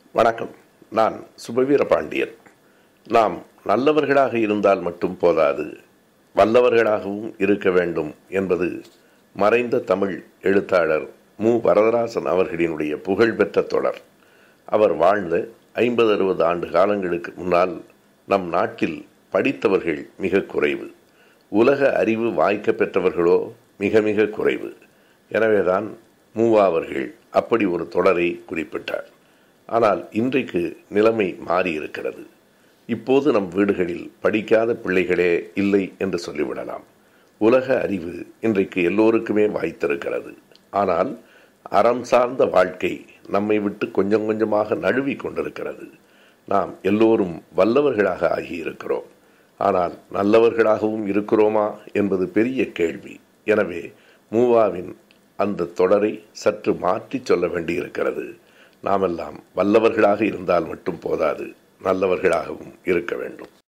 வணக்கம் நான் சுபவீர பாண்டியன் நாம் நல்லவர்களாக இருந்தால் மட்டும் போதாது வல்லவர்களாகவும் இருக்க வேண்டும் என்பது மறைந்த தமிழ் எழுத்தாளர் மு வரதராசன் அவர்களினுடைய புகழ்பெற்ற தொடர் அவர் வாழ்ந்த ஐம்பது அறுபது ஆண்டு காலங்களுக்கு முன்னால் நம் நாட்டில் படித்தவர்கள் மிக குறைவு உலக அறிவு வாய்க்க பெற்றவர்களோ மிக மிக குறைவு எனவேதான் மூவா அவர்கள் அப்படி ஒரு தொடரை குறிப்பிட்டார் ஆனால் இன்றைக்கு நிலைமை மாறியிருக்கிறது இப்போது நம் வீடுகளில் படிக்காத பிள்ளைகளே இல்லை என்று சொல்லிவிடலாம் உலக அறிவு இன்றைக்கு எல்லோருக்குமே வாய்த்திருக்கிறது ஆனால் அறம் சார்ந்த வாழ்க்கை நம்மை விட்டு கொஞ்சம் கொஞ்சமாக நழுவி கொண்டிருக்கிறது நாம் எல்லோரும் வல்லவர்களாக ஆகியிருக்கிறோம் ஆனால் நல்லவர்களாகவும் இருக்கிறோமா என்பது பெரிய கேள்வி எனவே மூவாவின் அந்த தொடரை சற்று மாற்றி சொல்ல வேண்டியிருக்கிறது நாமெல்லாம் வல்லவர்களாக இருந்தால் மட்டும் போதாது நல்லவர்களாகவும் இருக்க வேண்டும்